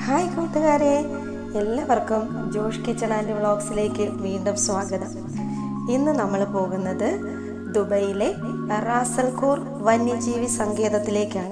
hi കൂട്ടുകാരെ എല്ലാവർക്കും Josh kitchen and വ്ളോഗ്സിലേക്ക് വീണ്ടും സ്വാഗതം ഇന്ന് നമ്മൾ പോകുന്നത് ദുബൈയിലെ റാസൽഖോർ വന്യജീവി സങ്കേതത്തിലേക്കാണ്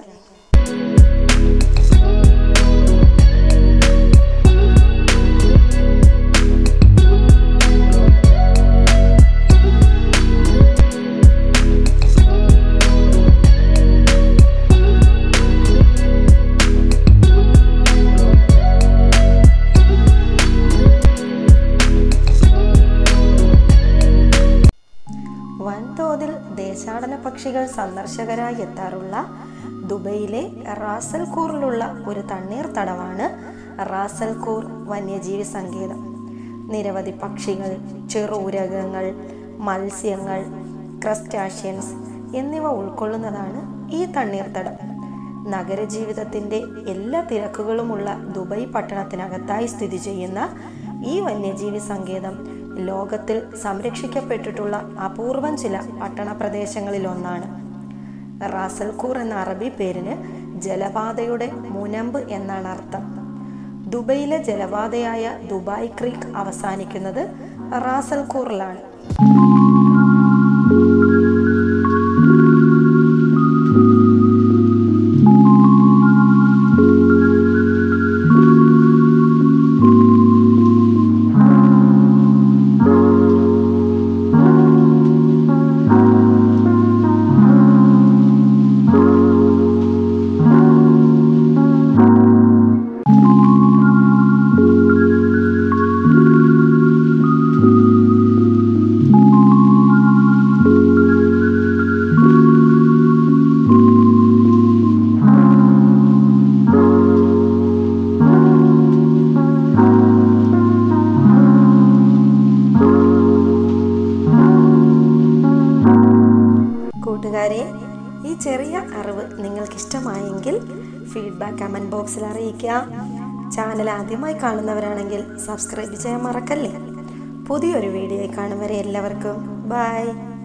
വൻതോതിൽ ദേശാടന പക്ഷികൾ സന്ദർശകരായി എത്താറുള്ള ദുബൈയിലെ റാസൽഖൂറിലുള്ള ഒരു തണ്ണീർത്തടമാണ് റാസൽഖൂർ വന്യജീവി സങ്കേതം നിരവധി പക്ഷികൾ ചെറുഉരകങ്ങൾ മത്സ്യങ്ങൾ ക്രസ്റ്റാഷ്യൻസ് എന്നിവ ഉൾക്കൊള്ളുന്നതാണ് ഈ തണ്ണീർത്തടം നഗരജീവിതത്തിന്റെ എല്ലാ തിരക്കുകളുമുള്ള ദുബൈ പട്ടണത്തിനകത്തായി സ്ഥിതി ചെയ്യുന്ന ഈ വന്യജീവി സങ്കേതം ലോകത്തിൽ സംരക്ഷിക്കപ്പെട്ടിട്ടുള്ള അപൂർവം ചില പട്ടണ പ്രദേശങ്ങളിൽ ഒന്നാണ് റാസൽഖൂർ എന്ന അറബി പേരിന് ജലപാതയുടെ മുനമ്പ് എന്നാണ് അർത്ഥം ദുബൈയിലെ ജലപാതയായ ദുബായ് ക്രീക്ക് അവസാനിക്കുന്നത് റാസൽഖൂറിലാണ് കൂട്ടുകാരെ ഈ ചെറിയ അറിവ് നിങ്ങൾക്ക് ഇഷ്ടമായെങ്കിൽ ഫീഡ്ബാക്ക് കമൻറ്റ് ബോക്സിൽ അറിയിക്കുക ചാനൽ ആദ്യമായി കാണുന്നവരാണെങ്കിൽ സബ്സ്ക്രൈബ് ചെയ്യാൻ മറക്കല്ലേ പുതിയൊരു വീഡിയോ കാണും വരെ എല്ലാവർക്കും ബൈ